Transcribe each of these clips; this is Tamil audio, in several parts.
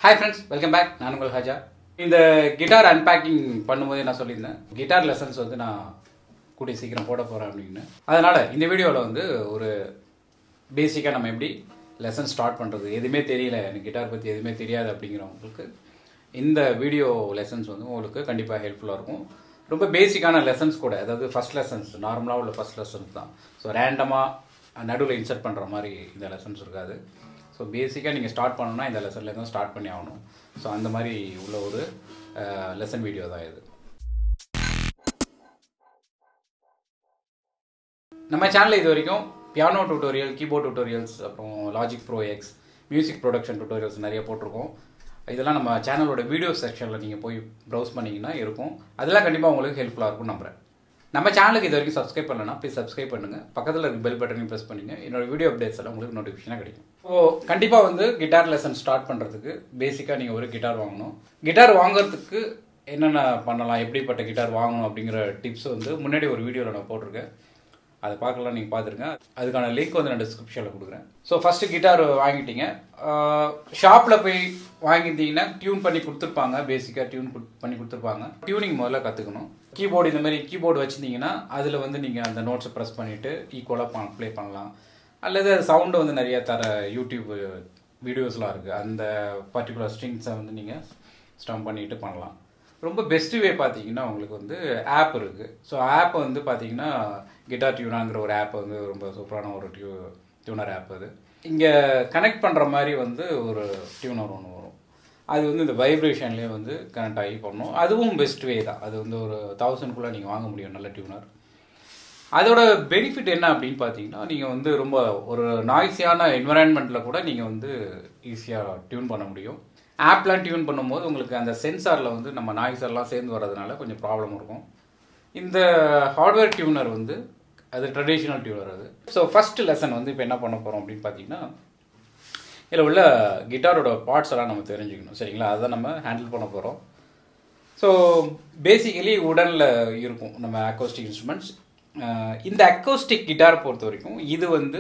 ஹாய் ஃப்ரெண்ட்ஸ் வெல்கம் பேக் நான் உங்கள் ஹஜா இந்த கிட்டார் அன்பேக்கிங் பண்ணும்போதே நான் சொல்லியிருந்தேன் கிட்டார் லெசன்ஸ் வந்து நான் கூடிய சீக்கிரம் போட போகிறேன் அப்படின்னு அதனால் இந்த வீடியோவில் வந்து ஒரு பேசிக்காக நம்ம எப்படி லெசன் ஸ்டார்ட் பண்ணுறது எதுவுமே தெரியல எனக்கு கிட்டார் பற்றி எதுவுமே தெரியாது அப்படிங்கிறவங்களுக்கு இந்த வீடியோ லெசன்ஸ் வந்து உங்களுக்கு கண்டிப்பாக ஹெல்ப்ஃபுல்லாக இருக்கும் ரொம்ப பேசிக்கான லெசன்ஸ் கூட அதாவது ஃபஸ்ட் லெசன்ஸ் நார்மலாக உள்ள ஃபஸ்ட் லெசன்ஸ் தான் ஸோ ரேண்டமாக நடுவில் இன்சர்ட் பண்ணுற மாதிரி இந்த லெசன்ஸ் இருக்காது ஸோ பேசிக்காக நீங்கள் ஸ்டார்ட் பண்ணணும்னா இந்த லெசன்ல தான் ஸ்டார்ட் பண்ணி ஆகணும் ஸோ அந்த மாதிரி உள்ள ஒரு லெசன் வீடியோ தான் இது நம்ம சேனலில் இது வரைக்கும் பியானோ டியூட்டோரியல் கீபோர்ட் டியூட்டோரியல்ஸ் அப்புறம் Logic Pro X music production tutorials நிறைய போட்டிருக்கோம் இதெல்லாம் நம்ம சேனலோட வீடியோ செக்ஷனில் நீங்கள் போய் ப்ரௌஸ் பண்ணிங்கன்னா இருக்கும் அதெல்லாம் கண்டிப்பாக உங்களுக்கு ஹெல்ப்ஃபுல்லாக இருக்கும் நம்புறேன் நம்ம சேனலுக்கு இது வரைக்கும் சப்ஸ்கிரைப் பண்ணலன்னா ப்ளீஸ் சப்ஸ்கிரைப் பண்ணுங்கள் பக்கத்தில் இருக்க பெல் பட்டனையும் ப்ரெஸ் பண்ணுங்க என்னோட வீடியோ அப்டேட்ஸ் எல்லாம் உங்களுக்கு நோட்டிஃபிகேஷனாக கிடைக்கும் ஸோ கண்டிப்பாக வந்து கிட்டார் லெசன் ஸ்டார்ட் பண்ணுறதுக்கு பேசிக்காக நீங்கள் ஒரு கிட்டார் வாங்கணும் கிட்டார் வாங்குறதுக்கு என்னென்ன பண்ணலாம் எப்படிப்பட்ட கிட்டார் வாங்கணும் அப்படிங்கிற டிப்ஸ் வந்து முன்னாடி ஒரு வீடியோவில் நான் போட்டிருக்கேன் அதை பார்க்கலாம் நீங்கள் பார்த்துருங்க அதுக்கான லிங்க் வந்து நான் டிஸ்கிரிப்ஷனில் கொடுக்குறேன் ஸோ ஃபஸ்ட்டு கிட்டார் வாங்கிட்டீங்க ஷாப்பில் போய் வாங்கிட்டீங்கன்னா டியூன் பண்ணி கொடுத்துருப்பாங்க பேசிக்காக டியூன் பண்ணி கொடுத்துருப்பாங்க டியூனிங் முதல்ல கற்றுக்கணும் கீபோர்டு இந்த மாதிரி கீபோர்டு வச்சுருந்தீங்கன்னா அதில் வந்து நீங்கள் அந்த நோட்ஸை ப்ரெஸ் பண்ணிவிட்டு ஈக்குவலாக ப்ளே பண்ணலாம் அல்லது சவுண்டு வந்து நிறைய தர யூடியூப் வீடியோஸ்லாம் இருக்குது அந்த பர்டிகுலர் ஸ்ட்ரிங்ஸை வந்து நீங்கள் ஸ்டம் பண்ணிட்டு பண்ணலாம் ரொம்ப பெஸ்ட் வே பார்த்தீங்கன்னா உங்களுக்கு வந்து ஆப் இருக்குது ஸோ ஆப் வந்து பார்த்தீங்கன்னா கிட்டார் டியூனாங்கிற ஒரு ஆப் வந்து ரொம்ப சூப்பரான ஒரு டியூ டியூனர் ஆப் அது இங்கே கனெக்ட் பண்ணுற மாதிரி வந்து ஒரு டியூனர் ஒன்று வரும் அது வந்து இந்த வைப்ரேஷன்லேயே வந்து கனெக்ட் ஆகி பண்ணணும் அதுவும் பெஸ்ட் வே தான் அது வந்து ஒரு தௌசண்ட்குள்ளே நீங்கள் வாங்க முடியும் நல்ல டியூனர் அதோட பெனிஃபிட் என்ன அப்படின்னு பார்த்தீங்கன்னா நீங்கள் வந்து ரொம்ப ஒரு நாய்ஸியான என்விரான்மெண்ட்டில் கூட நீங்கள் வந்து ஈஸியாக டியூன் பண்ண முடியும் ஆப்லாம் டியூன் பண்ணும்போது உங்களுக்கு அந்த சென்சாரில் வந்து நம்ம நாய்ஸ் எல்லாம் சேர்ந்து வர்றதுனால கொஞ்சம் ப்ராப்ளம் இருக்கும் இந்த ஹார்ட்வேர் டியூனர் வந்து அது ட்ரெடிஷ்னல் டியூனர் அது ஸோ ஃபஸ்ட் லெசன் வந்து இப்போ என்ன பண்ண போகிறோம் அப்படின்னு பார்த்தீங்கன்னா இதில் உள்ள கிட்டாரோட பார்ட்ஸ் எல்லாம் நம்ம தெரிஞ்சுக்கணும் சரிங்களா அதை நம்ம ஹேண்டில் பண்ண போகிறோம் ஸோ பேசிக்கலி உடனில் இருக்கும் நம்ம அக்கோஸ்டிக் இன்ஸ்ட்ருமெண்ட்ஸ் இந்த அக்கோஸ்டிக் கிட்டார் பொறுத்த வரைக்கும் இது வந்து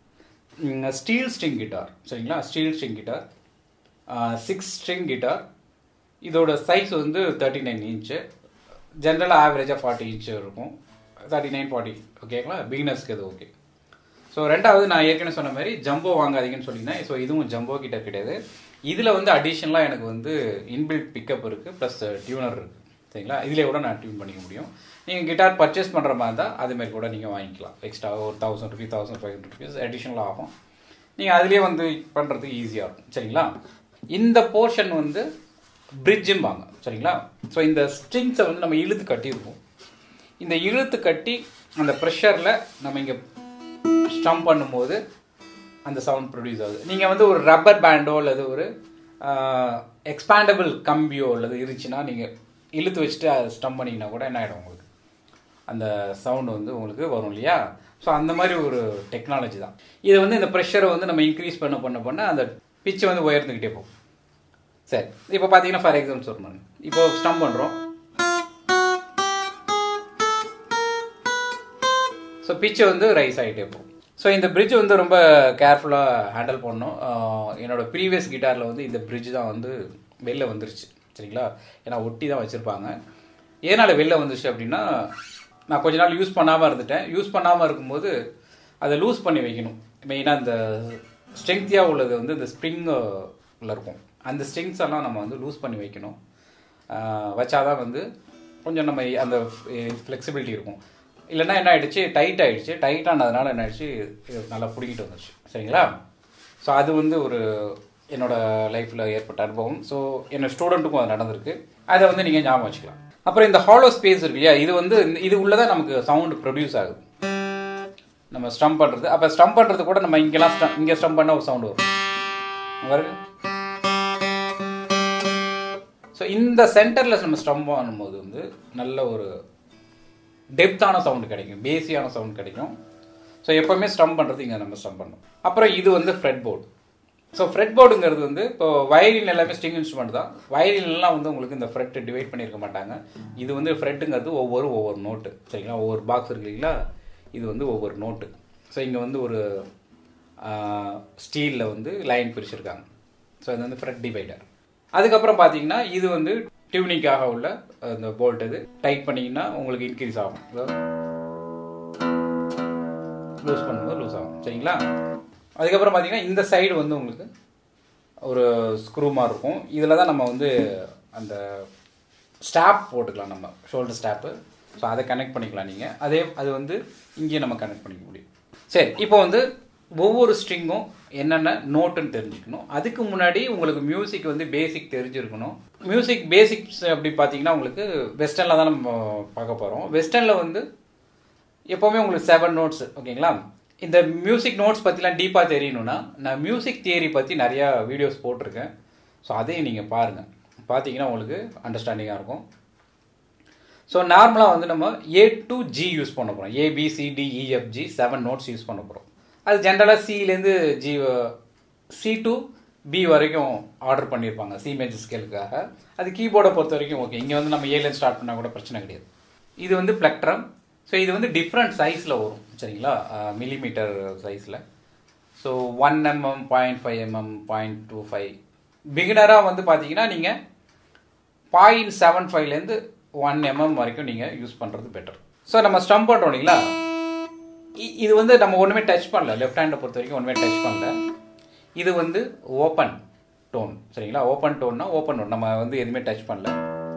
ஸ்டீல் ஸ்ட்ரிங் கிட்டார் சரிங்களா steel string guitar six string guitar இதோட சைஸ் வந்து தேர்ட்டி நைன் இன்ச்சு ஜென்ரலாக ஆவரேஜாக ஃபார்ட்டி இன்ச்சு இருக்கும் தேர்ட்டி நைன் ஃபார்ட்டி ஓகேங்களா பிகினர்ஸ்க்கு இது ஓகே ஸோ ரெண்டாவது நான் ஏற்கனவே சொன்ன மாதிரி ஜம்போ வாங்காதீங்கன்னு சொல்லியிருந்தேன் ஸோ இதுவும் ஜம்போ கிட்ட கிடையாது இதில் வந்து அடிஷ்னலாக எனக்கு வந்து இன்பில்ட் பிக்கப் இருக்குது ப்ளஸ் டியூனர் இருக்குது சரிங்களா இதிலே கூட நான் டியூன் பண்ணிக்க முடியும் நீங்கள் கிட்டார் பர்ச்சேஸ் பண்ணுற மாதிரி இருந்தால் அதுமாரி கூட நீங்கள் வாங்கிக்கலாம் எக்ஸ்ட்ரா ஒரு thousand rupees thousand five hundred rupees அடிஷ்னலாக ஆகும் நீங்கள் அதுலேயே வந்து பண்ணுறதுக்கு ஈஸியாக இருக்கும் சரிங்களா இந்த போர்ஷன் வந்து பிரிட்ஜும்பாங்க சரிங்களா ஸோ இந்த ஸ்ட்ரிங்ஸை வந்து நம்ம இழுத்து கட்டியிருப்போம் இந்த இழுத்து கட்டி அந்த ப்ரெஷரில் நம்ம இங்கே ஸ்டம் பண்ணும்போது அந்த சவுண்ட் ப்ரொடியூஸ் ஆகுது நீங்கள் வந்து ஒரு ரப்பர் பேண்டோ அல்லது ஒரு எக்ஸ்பேண்டபிள் கம்பியோ அல்லது இருந்துச்சுன்னா நீங்கள் இழுத்து வச்சுட்டு அதை ஸ்டம் பண்ணிங்கன்னா கூட என்ன ஆகிடும் உங்களுக்கு அந்த சவுண்டு வந்து உங்களுக்கு வரும் இல்லையா ஸோ அந்த மாதிரி ஒரு டெக்னாலஜி தான் இது வந்து இந்த ப்ரெஷரை வந்து நம்ம இன்க்ரீஸ் பண்ண பண்ண பண்ண அந்த பிச்சு வந்து உயர்ந்துக்கிட்டே போகும் சரி இப்போ பார்த்தீங்கன்னா ஃபார் எக்ஸாம்பிள் சொல்கிறேன் இப்போ ஸ்டம் பண்ணுறோம் ஸோ பிச்சு வந்து ரைஸ் ஆகிட்டே போகும் ஸோ இந்த பிரிட்ஜ் வந்து ரொம்ப கேர்ஃபுல்லாக ஹேண்டில் பண்ணணும் என்னோட ப்ரீவியஸ் கிட்டாரில் வந்து இந்த பிரிட்ஜ் தான் வந்து வெளில வந்துருச்சு சரிங்களா ஏன்னா ஒட்டி தான் வச்சுருப்பாங்க எதனால் வெளில வந்துருச்சு அப்படின்னா நான் கொஞ்ச நாள் யூஸ் பண்ணாமல் இருந்துட்டேன் யூஸ் பண்ணாமல் இருக்கும்போது அதை லூஸ் பண்ணி வைக்கணும் மெயினாக இந்த ஸ்ட்ரெங்க்த்தியாக உள்ளது வந்து இந்த ஸ்ப்ரிங் உள்ள இருக்கும் அந்த ஸ்ட்ரிங்ஸ் எல்லாம் நம்ம வந்து லூஸ் பண்ணி வைக்கணும் வச்சாதான் வந்து கொஞ்சம் நம்ம அந்த ஃப்ளெக்சிபிலிட்டி இருக்கும் இல்லைன்னா என்ன ஆகிடுச்சு டைட் ஆகிடுச்சு டைட் ஆனதுனால என்ன ஆயிடுச்சு நல்லா பிடிக்கிட்டு வந்துச்சு சரிங்களா ஸோ அது வந்து ஒரு என்னோட லைஃப்பில் ஏற்பட்ட அனுபவம் ஸோ என்னோட ஸ்டூடெண்ட்டுக்கும் அது நடந்திருக்கு அதை வந்து நீங்கள் ஞாபகம் வச்சுக்கலாம் அப்புறம் இந்த ஹாலோ ஸ்பேஸ் இருக்கு இல்லையா இது வந்து இது உள்ளதான் நமக்கு சவுண்டு ப்ரொடியூஸ் ஆகுது நம்ம ஸ்டம் பண்ணுறது அப்போ ஸ்டம் பண்ணுறது கூட நம்ம இங்கெல்லாம் ஸ்டம் இங்கே ஸ்டம் பண்ண ஒரு சவுண்டு வரும் வருது ஸோ இந்த சென்டரில் நம்ம ஸ்டம் பண்ணும்போது வந்து நல்ல ஒரு டெப்த்தான சவுண்டு கிடைக்கும் பேசியான சவுண்ட் கிடைக்கும் ஸோ எப்போவுமே ஸ்டம் பண்ணுறது இங்கே நம்ம ஸ்டம் பண்ணணும் அப்புறம் இது வந்து ஃப்ரெட் போர்டு ஸோ ஃப்ரெட் போர்டுங்கிறது வந்து இப்போ வயலின் எல்லாமே ஸ்ட்ரிங் இன்ஸ்ட்ருமெண்ட் தான் வயலின்லாம் வந்து உங்களுக்கு இந்த ஃப்ரெட் டிவைட் பண்ணியிருக்க மாட்டாங்க இது வந்து ஃப்ரெட்டுங்கிறது ஒவ்வொரு ஒவ்வொரு நோட்டு சரிங்களா ஒவ்வொரு பாக்ஸ் இருக்கு இல்லைங்களா இது வந்து ஒவ்வொரு நோட்டு ஸோ இங்கே வந்து ஒரு ஸ்டீலில் வந்து லைன் பிரிச்சிருக்காங்க ஸோ இது வந்து ஃப்ரெட் டிவைடர் அதுக்கப்புறம் பார்த்தீங்கன்னா இது வந்து டியூனிக்காக உள்ள அந்த போல்ட் இது டைட் பண்ணிங்கன்னா உங்களுக்கு இன்க்ரீஸ் ஆகும் லூஸ் பண்ணும்போது லூஸ் ஆகும் சரிங்களா அதுக்கப்புறம் பார்த்தீங்கன்னா இந்த சைடு வந்து உங்களுக்கு ஒரு ஸ்க்ரூ மாதிரி இருக்கும் இதில் தான் நம்ம வந்து அந்த ஸ்டாப் போட்டுக்கலாம் நம்ம ஷோல்டர் ஸ்டாப்பு ஸோ அதை கனெக்ட் பண்ணிக்கலாம் நீங்கள் அதே அது வந்து இங்கேயே நம்ம கனெக்ட் பண்ணிக்க முடியும் சரி இப்போ வந்து ஒவ்வொரு ஸ்ட்ரிங்கும் என்னென்ன நோட்டுன்னு தெரிஞ்சுக்கணும் அதுக்கு முன்னாடி உங்களுக்கு மியூசிக் வந்து பேசிக் தெரிஞ்சிருக்கணும் மியூசிக் பேசிக்ஸ் அப்படி பார்த்தீங்கன்னா உங்களுக்கு வெஸ்டர்னில் தான் நம்ம பார்க்க போகிறோம் வெஸ்டர்னில் வந்து எப்போவுமே உங்களுக்கு செவன் நோட்ஸ் ஓகேங்களா இந்த மியூசிக் நோட்ஸ் பற்றிலாம் டீப்பாக தெரியணும்னா நான் மியூசிக் தியரி பற்றி நிறையா வீடியோஸ் போட்டிருக்கேன் ஸோ அதையும் நீங்கள் பாருங்கள் பார்த்தீங்கன்னா உங்களுக்கு அண்டர்ஸ்டாண்டிங்காக இருக்கும் ஸோ நார்மலாக வந்து நம்ம ஏ டு ஜி யூஸ் பண்ண போகிறோம் ஏபிசிடிஇஎஃப்ஜி செவன் நோட்ஸ் யூஸ் பண்ண போகிறோம் அது ஜென்ரலாக சிலேருந்து ஜி சி டு பி வரைக்கும் ஆர்டர் பண்ணியிருப்பாங்க சி மேஜர் ஸ்கேலுக்காக அது கீபோர்டை பொறுத்த வரைக்கும் ஓகே இங்கே வந்து நம்ம ஏலேருந்து ஸ்டார்ட் பண்ணால் கூட பிரச்சனை கிடையாது இது வந்து பிளக்ட்ரம் ஸோ இது வந்து டிஃப்ரெண்ட் சைஸில் வரும் சரிங்களா மில்லிமீட்டர் சைஸில் so one mm point five mm point two five பிகினராக வந்து பார்த்தீங்கன்னா நீங்கள் பாயிண்ட் செவன் ஃபைவ்லேருந்து ஒன் எம்எம் வரைக்கும் நீங்கள் யூஸ் பண்ணுறது பெட்டர் ஸோ நம்ம ஸ்டம் பண்ணுறோம் இல்லைங்களா இ- இது வந்து நம்ம ஒன்றுமே டச் பண்ணல லெஃப்ட் ஹேண்டை பொறுத்த வரைக்கும் ஒன்றுமே டச் பண்ணல இது வந்து ஓப்பன் டோன் சரிங்களா ஓப்பன் டோன்னா ஓப்பன் டோன் நம்ம வந்து எதுவுமே டச் பண்ணல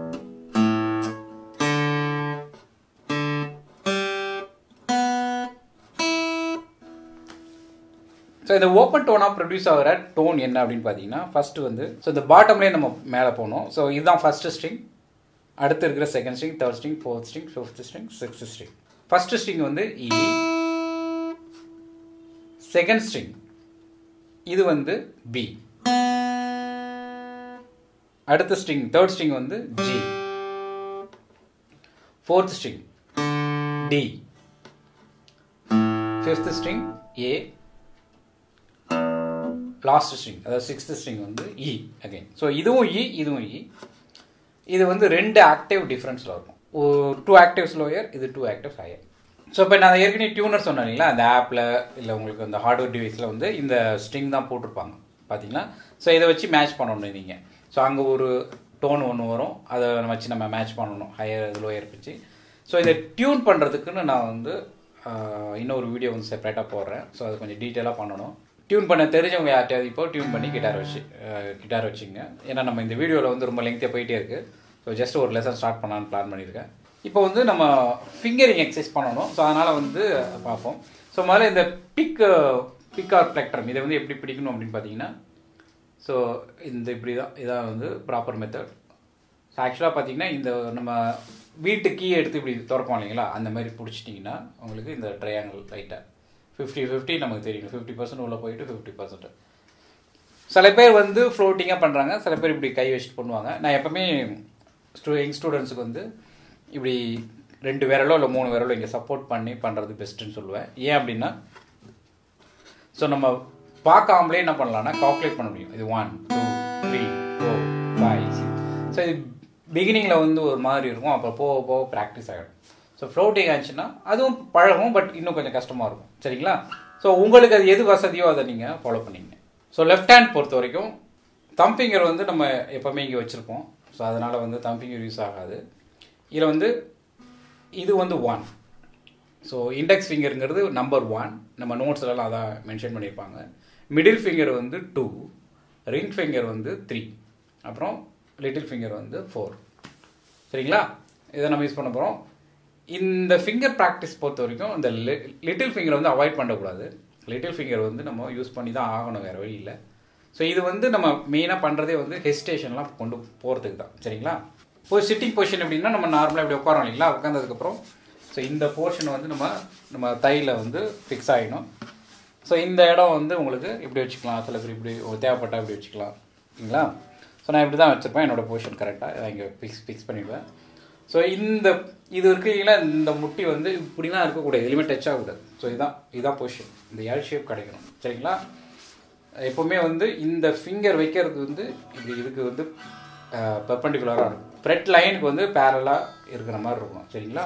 ஸோ இந்த ஓப்பன் டோனாக ப்ரொடியூஸ் ஆகிற டோன் என்ன அப்படின்னு பார்த்தீங்கன்னா ஃபஸ்ட்டு வந்து ஸோ இந்த பாட்டம்லேயே நம்ம மேலே போனோம் ஸோ இதுதான் ஃபஸ்ட்டு ஸ்ட்ரிங் அடுத்து இருக்கிற second string third string fourth string fifth string sixth string first string வந்து இ செகண்ட் ஸ்ட்ரிங் இது வந்து பி அடுத்த ஸ்ட்ரிங் தேர்ட் ஸ்ட்ரிங் வந்து G fourth string D fifth string A last string அதாவது சிக்ஸ்த் ஸ்ட்ரிங் வந்து இ அகைன் ஸோ இதுவும் இ இதுவும் இ இது வந்து ரெண்டு ஆக்டிவ் டிஃப்ரென்ஸில் இருக்கும் டூ ஆக்டிவ்ஸ் லோயர் இது டூ ஆக்டிவ்ஸ் ஹையர் ஸோ இப்போ நான் ஏற்கனவே டியூனர் சொன்னேன் இல்லைங்களா அந்த ஆப்பில் இல்லை உங்களுக்கு அந்த ஹார்ட்வேர் டிவைஸில் வந்து இந்த ஸ்ட்ரிங் தான் போட்டிருப்பாங்க பார்த்தீங்களா ஸோ இதை வச்சு மேட்ச் பண்ணணும் நீங்கள் ஸோ அங்கே ஒரு டோன் ஒன்று வரும் அதை வச்சு நம்ம மேட்ச் பண்ணணும் ஹையர் லோயர் வச்சு ஸோ இதை டியூன் பண்ணுறதுக்குன்னு நான் வந்து ஆஹ், இன்னொரு வீடியோ வந்து செப்பரேட்டாக போடுறேன் ஸோ அது கொஞ்சம் டீட்டெயிலாக பண்ணணும் டியூன் பண்ண தெரிஞ்சவங்க யார்ட்டையாவது இப்போ டியூன் பண்ணி கிட்டார் வச்சு கிட்டார் வச்சுங்க ஏன்னா நம்ம இந்த வீடியோவில் வந்து ரொம்ப லெங்க்த்தியாக போயிட்டே இருக்குது ஸோ ஜஸ்ட் ஒரு லெசன் ஸ்டார்ட் பண்ணலான்னு பிளான் பண்ணியிருக்கேன் இப்போ வந்து நம்ம ஃபிங்கரிங் எக்ஸசைஸ் பண்ணணும் ஸோ அதனால் வந்து பார்ப்போம் ஸோ முதல்ல இந்த பிக் பிக் ஆர் பிளெக்டரம் இதை வந்து எப்படி பிடிக்கணும் அப்படின்னு பார்த்தீங்கன்னா ஸோ இந்த இப்படி தான் இதான் வந்து ப்ராப்பர் மெத்தட் ஸோ ஆக்சுவலாக பார்த்தீங்கன்னா இந்த நம்ம வீட்டு கீ எடுத்து இப்படி திறப்போம் இல்லைங்களா அந்த மாதிரி பிடிச்சிட்டிங்கன்னா உங்களுக்கு இந்த ட்ரையாங்கிள் லைட்டாக ஃபிஃப்டி ஃபிஃப்டி நமக்கு தெரியும் ஃபிஃப்டி பர்சன்ட் உள்ளே போயிட்டு ஃபிஃப்டி பர்சன்ட் சில பேர் வந்து ஃப்ளோட்டிங்காக பண்ணுறாங்க சில பேர் இப்படி கை வச்சுட்டு பண்ணுவாங்க நான் எப்பவுமே ஸ்டூ யங் ஸ்டூடெண்ட்ஸுக்கு வந்து இப்படி ரெண்டு விரலோ இல்லை மூணு விரலோ இங்கே சப்போர்ட் பண்ணி பண்ணுறது பெஸ்ட்டுன்னு சொல்லுவேன் ஏன் அப்படின்னா ஸோ நம்ம பார்க்காமலே என்ன பண்ணலாம்னா கால்குலேட் பண்ண முடியும் இது one two three four five six so இது பிகினிங்கில் வந்து ஒரு மாதிரி இருக்கும் அப்புறம் போக போக ப்ராக்டிஸ் ஆகிடும் ஸோ ஃப்ளோட்டிங் ஆச்சுன்னா அதுவும் பழகும் பட் இன்னும் கொஞ்சம் கஷ்டமாக இருக்கும் சரிங்களா ஸோ உங்களுக்கு அது எது வசதியோ அதை நீங்கள் ஃபாலோ பண்ணிங்க ஸோ லெஃப்ட் ஹேண்ட் பொறுத்த வரைக்கும் தம் ஃபிங்கர் வந்து நம்ம எப்போவுமே இங்கே வச்சுருப்போம் ஸோ அதனால் வந்து தம் ஃபிங்கர் யூஸ் ஆகாது இதில் வந்து இது வந்து ஒன் ஸோ இண்டெக்ஸ் ஃபிங்கருங்கிறது நம்பர் ஒன் நம்ம நோட்ஸ்லலாம் அதான் மென்ஷன் பண்ணியிருப்பாங்க மிடில் ஃபிங்கர் வந்து டூ ரிங் ஃபிங்கர் வந்து த்ரீ அப்புறம் லிட்டில் ஃபிங்கர் வந்து ஃபோர் சரிங்களா இதை நம்ம யூஸ் பண்ண போகிறோம் இந்த ஃபிங்கர் ப்ராக்டிஸ் பொறுத்த வரைக்கும் இந்த லிட்டில் ஃபிங்கர் வந்து அவாய்ட் பண்ணக்கூடாது லிட்டில் ஃபிங்கர் வந்து நம்ம யூஸ் பண்ணி தான் ஆகணும் வேறு வழி இல்லை ஸோ இது வந்து நம்ம மெயினாக பண்ணுறதே வந்து ஹெஸ்டேஷன்லாம் கொண்டு போகிறதுக்கு தான் சரிங்களா இப்போ சிட்டிங் பொசிஷன் எப்படின்னா நம்ம நார்மலாக இப்படி உட்காரோம் இல்லைங்களா உட்காந்ததுக்கப்புறம் ஸோ இந்த போர்ஷன் வந்து நம்ம நம்ம தையில் வந்து ஃபிக்ஸ் ஆகிடும் ஸோ இந்த இடம் வந்து உங்களுக்கு இப்படி வச்சுக்கலாம் சில பேர் இப்படி ஒரு தேவைப்பட்டா இப்படி வச்சுக்கலாம் ஓகேங்களா ஸோ நான் இப்படி தான் வச்சுருப்பேன் என்னோட பொசிஷன் கரெக்டாக இதை இங்கே ஃபிக்ஸ் ஃபிக்ஸ் பண்ணிடுவேன் ஸோ இந்த இது இருக்கீங்களா இந்த முட்டி வந்து இப்படிலாம் இருக்கக்கூடாது எதுலையுமே டச் ஆகக்கூடாது ஸோ இதுதான் இதுதான் பொசிஷன் இந்த எல் ஷேப் கிடைக்கணும் சரிங்களா எப்போவுமே வந்து இந்த ஃபிங்கர் வைக்கிறது வந்து இப்படி இதுக்கு வந்து பெர்பண்டிகுலராக இருக்கும் ஃப்ரெட் லைனுக்கு வந்து பேரலாக இருக்கிற மாதிரி இருக்கணும் சரிங்களா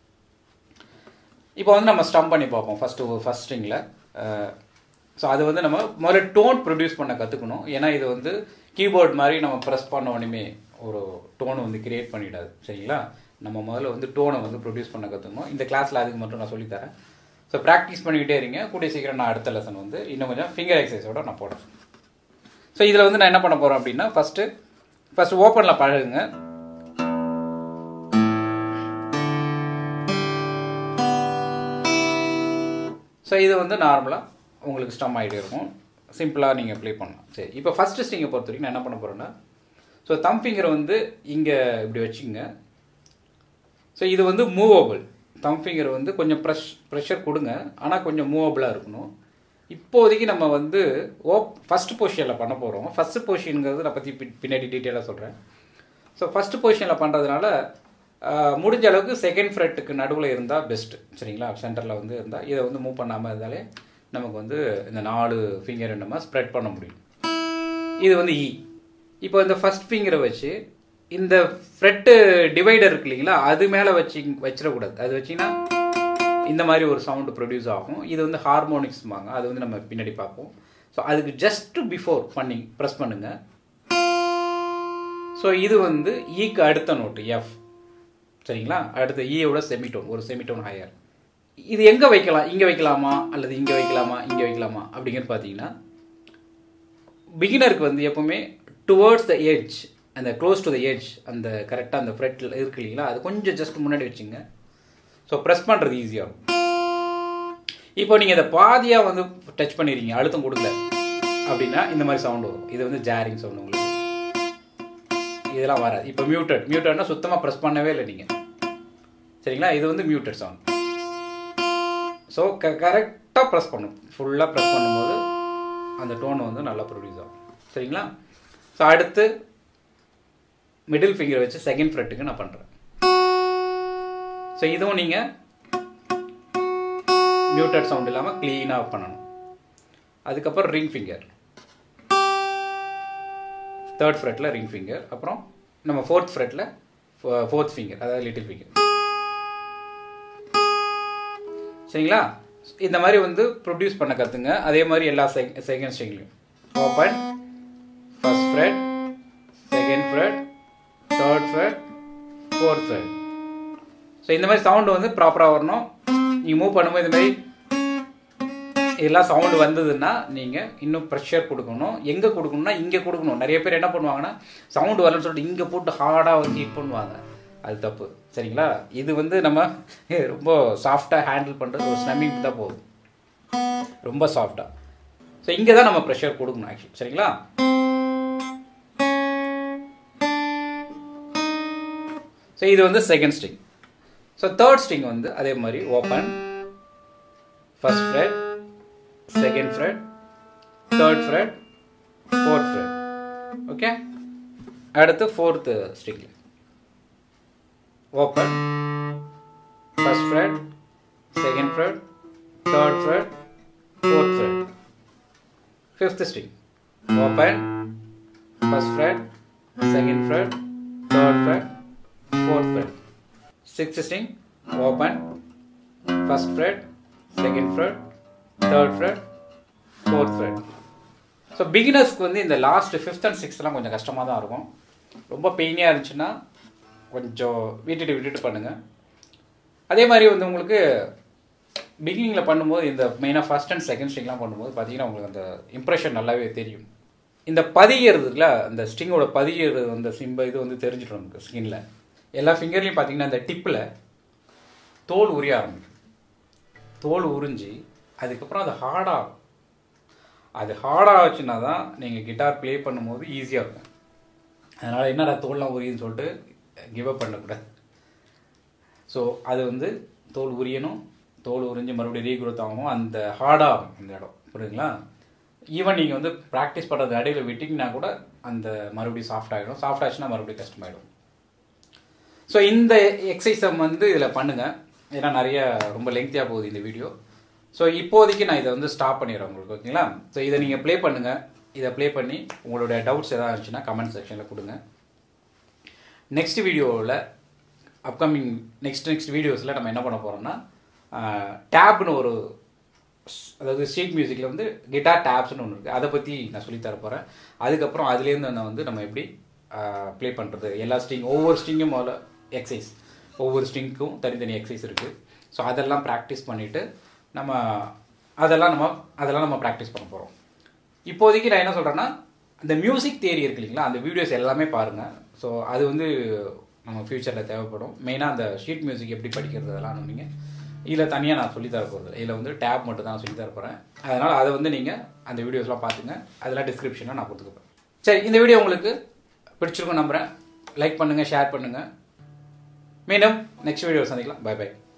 இப்போ வந்து நம்ம ஸ்டம் பண்ணி பார்ப்போம் ஃபஸ்ட்டு ஃபஸ்ட் ஸ்ட்ரிங்கில் ஸோ அது வந்து நம்ம முதல்ல டோன் ப்ரொடியூஸ் பண்ண கற்றுக்கணும் ஏன்னா இது வந்து கீபோர்ட் மாதிரி நம்ம ப்ரெஸ் பண்ண உடனே ஒரு டோனை வந்து கிரியேட் பண்ணிடாது சரிங்களா நம்ம முதல்ல வந்து டோனை வந்து ப்ரொடியூஸ் பண்ண கற்றுக்கணும் இந்த கிளாஸில் அதுக்கு மட்டும் நான் சொல்லித்தரேன் ஸோ ப்ராக்டிஸ் பண்ணிக்கிட்டே இருங்க கூடிய சீக்கிரம் நான் அடுத்த லெசன் வந்து இன்னும் கொஞ்சம் ஃபிங்கர் எக்ஸசைஸோட நான் போடுறேன் ஸோ இதில் வந்து நான் என்ன பண்ண போகிறேன் அப்படின்னா ஃபஸ்ட்டு ஃபஸ்ட்டு ஓப்பனில் பழகுங்க ஸோ இது வந்து நார்மலாக உங்களுக்கு ஸ்டம் ஆகிட்டே இருக்கும் சிம்பிளாக நீங்கள் ப்ளே பண்ணலாம் சரி இப்போ ஃபஸ்ட்டு ஸ்ட்ரிங்கை பொறுத்த வரைக்கும் நான் என்ன பண்ண போகிறேன்னா ஸோ தம் ஃபிங்கரை வந்து இங்கே இப்படி வச்சுங்க ஸோ இது வந்து மூவபிள் தம் ஃபிங்கர் வந்து கொஞ்சம் ப்ரெஷ் ப்ரெஷர் கொடுங்க ஆனால் கொஞ்சம் மூவபிளாக இருக்கணும் இப்போதைக்கு நம்ம வந்து ஓப் ஃபஸ்ட் பொசிஷனில் பண்ண போகிறோம் ஃபஸ்ட்டு பொசிஷனுங்கிறது நான் பற்றி பின்னாடி டீட்டெயிலாக சொல்கிறேன் ஸோ ஃபஸ்ட்டு பொசிஷனில் பண்ணுறதுனால முடிஞ்ச அளவுக்கு செகண்ட் ஃப்ரெட்டுக்கு நடுவில் இருந்தால் பெஸ்ட்டு சரிங்களா சென்டரில் வந்து இருந்தால் இதை வந்து மூவ் பண்ணாமல் இருந்தாலே நமக்கு வந்து இந்த நாலு ஃபிங்கர் நம்ம ஸ்ப்ரெட் பண்ண முடியும் இது வந்து இ இப்போ இந்த ஃபஸ்ட் ஃபிங்கரை வச்சு இந்த ஃப்ரெட்டு டிவைடர் இருக்கு இல்லைங்களா அது மேலே வச்சு வச்சிடக்கூடாது அது வச்சிங்கன்னா இந்த மாதிரி ஒரு சவுண்டு ப்ரொடியூஸ் ஆகும் இது வந்து ஹார்மோனிக்ஸ்மாங்க அது வந்து நம்ம பின்னாடி பார்ப்போம் ஸோ அதுக்கு ஜஸ்ட் பிஃபோர் பண்ணி ப்ரெஸ் பண்ணுங்கள் ஸோ இது வந்து ஈக்கு அடுத்த நோட்டு எஃப் சரிங்களா அடுத்த ஈயோட செமிட்டோன் ஒரு செமிட்டோன் ஹையர் இது எங்கே வைக்கலாம் இங்கே வைக்கலாமா அல்லது இங்கே வைக்கலாமா இங்கே வைக்கலாமா அப்படிங்கிறது பார்த்தீங்கன்னா பிகினருக்கு வந்து எப்பவுமே டுவர்ட்ஸ் த எட்ஜ் அந்த க்ளோஸ் டு த எட்ஜ் அந்த கரெக்டாக அந்த ஃப்ரெட்டில் இருக்கு இல்லைங்களா அது கொஞ்சம் ஜஸ்ட் முன்னாடி வச்சுங்க ஸோ ப்ரெஸ் பண்ணுறது ஈஸியாக இருக்கும் இப்போ நீங்கள் இதை பாதியாக வந்து டச் பண்ணிடுறீங்க அழுத்தம் கொடுக்கல அப்படின்னா இந்த மாதிரி சவுண்டு வரும் இது வந்து ஜாரிங் சவுண்டு உங்களுக்கு இதெல்லாம் வராது இப்போ மியூட்டட் மியூட்டட்னா சுத்தமாக ப்ரெஸ் பண்ணவே இல்லை நீங்கள் சரிங்களா இது வந்து மியூட்டட் சவுண்ட் ஸோ க கரெக்டாக ப்ரெஸ் பண்ணும் ஃபுல்லாக ப்ரெஸ் பண்ணும்போது அந்த டோன் வந்து நல்லா ப்ரொடியூஸ் ஆகும் சரிங்களா ஸோ அடுத்து மிடில் ஃபிங்கர் வச்சு செகண்ட் ஃப்ரெட்டுக்கு நான் பண்ணுறேன் ஸோ இதுவும் நீங்கள் மியூட்டட் சவுண்ட் இல்லாமல் க்ளீனாக பண்ணணும் அதுக்கப்புறம் ரிங் ஃபிங்கர் தேர்ட் ஃப்ரெட்டில் ரிங் ஃபிங்கர் அப்புறம் நம்ம ஃபோர்த் ஃப்ரெட்டில் ஃபோர்த் ஃபிங்கர் அதாவது லிட்டில் ஃபிங்கர் சரிங்களா இந்த மாதிரி வந்து ப்ரொடியூஸ் பண்ண கற்றுங்க அதே மாதிரி எல்லா செகண்ட் ஸ்ட்ரிங்லையும் open first fret second fret third fret fourth fret so இந்த மாதிரி சவுண்டு வந்து ப்ராப்பராக வரணும் நீங்கள் மூவ் பண்ணும்போது இந்த மாதிரி இதெல்லாம் சவுண்டு வந்ததுன்னா நீங்கள் இன்னும் ப்ரெஷர் கொடுக்கணும் எங்கே கொடுக்கணும்னா இங்கே கொடுக்கணும் நிறைய பேர் என்ன பண்ணுவாங்கன்னா சவுண்டு வரலன்னு சொல்லிட்டு இங்கே போட்டு ஹார்டாக வந்து ஹிட் பண்ணுவாங்க அது தப்பு சரிங்களா இது வந்து நம்ம ரொம்ப சாஃப்டாக ஹேண்டில் பண்ணுறது ஒரு ஸ்னம்மிங் தான் போகுது ரொம்ப சாஃப்டாக ஸோ இங்கே தான் நம்ம ப்ரெஷர் கொடுக்கணும் ஆக்சுவலி சரிங்களா ஸோ இது வந்து second string so third string வந்து அதே மாதிரி open first fret second fret third fret fourth fret okay அடுத்து fourth string open first fret second fret third fret fourth fret fifth string open first fret second fret third fret fourth fret sixth string open first fret second fret third fret fourth fret so பிகினர்ஸ்க்கு வந்து இந்த லாஸ்ட் ஃபிஃப்த் அண்ட் சிக்ஸ்த்லாம் கொஞ்சம் கஷ்டமாக தான் இருக்கும் ரொம்ப பெயினியாக இருந்துச்சுன்னா கொஞ்சம் விட்டுட்டு விட்டுட்டு பண்ணுங்கள் அதே மாதிரி வந்து உங்களுக்கு பிகினிங்கில் பண்ணும்போது இந்த மெயினாக ஃபஸ்ட் அண்ட் செகண்ட் ஸ்ட்ரிங்லாம் பண்ணும்போது பார்த்தீங்கன்னா உங்களுக்கு அந்த இம்ப்ரெஷன் நல்லாவே தெரியும் இந்த பதிகிறதுல அந்த ஸ்ட்ரிங்கோட பதிகிறது அந்த சிம்ப இது வந்து தெரிஞ்சிடும் நமக்கு ஸ்கின்ல எல்லா ஃபிங்கர்லையும் பார்த்தீங்கன்னா அந்த டிப்பில் தோல் உரிய ஆரம்பிக்கும் தோல் உறிஞ்சி அதுக்கப்புறம் அது ஹார்டாகும் அது ஹார்டாச்சுன்னா தான் நீங்கள் கிட்டார் ப்ளே பண்ணும்போது ஈஸியாக இருக்கும் அதனால் என்னடா தோல்லாம் உரியுதுன்னு சொல்லிட்டு கிவ் அப் பண்ணக்கூடாது ஸோ அது வந்து தோல் உரியணும் தோல் உறிஞ்சு மறுபடியும் ரீக்ரோத் ஆகும் அந்த ஹார்டாகும் அந்த இடம் புரியுதுங்களா ஈவன் நீங்கள் வந்து ப்ராக்டிஸ் பண்ணுறது அடையில் விட்டிங்கன்னா கூட அந்த மறுபடியும் சாஃப்ட் ஆகிடும் சாஃப்ட் ஆச்சுன்னா மறுபடியும் கஷ்டமாயிடும் ஸோ இந்த எக்ஸசைஸை வந்து இதில் பண்ணுங்கள் ஏன்னா நிறைய ரொம்ப லெங்க்த்தியாக போகுது இந்த வீடியோ ஸோ இப்போதைக்கு நான் இதை வந்து ஸ்டாப் பண்ணிடுறேன் உங்களுக்கு ஓகேங்களா ஸோ இதை நீங்கள் ப்ளே பண்ணுங்கள் இதை ப்ளே பண்ணி உங்களோட டவுட்ஸ் எதாவது இருந்துச்சுன்னா கமெண்ட் செக்ஷனில் கொடுங்க நெக்ஸ்ட் வீடியோவில் அப்கமிங் நெக்ஸ்ட் நெக்ஸ்ட் வீடியோஸில் நம்ம என்ன பண்ண போகிறோம்னா டேப்னு ஒரு அதாவது ஷீட் மியூசிக்கில் வந்து கிட்டார் டேப்ஸ்னு ஒன்று இருக்குது அதை பற்றி நான் சொல்லித் தர போகிறேன் அதுக்கப்புறம் அதுலேருந்து நான் வந்து நம்ம எப்படி ப்ளே பண்ணுறது எல்லா ஸ்ட்ரிங் ஒவ்வொரு ஸ்ட்ரிங்கும் முதல்ல எக்ஸசைஸ் ஒவ்வொரு ஸ்ட்ரிங்க்கும் தனித்தனி எக்ஸசைஸ் இருக்குது ஸோ அதெல்லாம் ப்ராக்டிஸ் பண்ணிவிட்டு நம்ம அதெல்லாம் நம்ம அதெல்லாம் நம்ம ப்ராக்டிஸ் பண்ண போகிறோம் இப்போதைக்கு நான் என்ன சொல்கிறேன்னா இந்த மியூசிக் தேரி இருக்கு இல்லைங்களா அந்த வீடியோஸ் எல்லாமே பாருங்கள் ஸோ அது வந்து நம்ம ஃப்யூச்சரில் தேவைப்படும் மெயினாக அந்த ஷீட் மியூசிக் எப்படி படிக்கிறது அதெல்லாம் நீங்கள் இதில் தனியாக நான் சொல்லித் தர போகிறது இதில் வந்து டேப் மட்டும் தான் சொல்லித் தர போகிறேன் அதனால் அதை வந்து நீங்கள் அந்த வீடியோஸ்லாம் பார்த்துங்க அதெல்லாம் டிஸ்கிரிப்ஷனில் நான் கொடுத்துருப்பேன் சரி இந்த வீடியோ உங்களுக்கு பிடிச்சிருக்கும் நம்புகிறேன் லைக் பண்ணுங்கள் ஷேர் பண்ணுங்கள் மீண்டும் நெக்ஸ்ட் வீடியோ சந்திக்கலாம் பை பை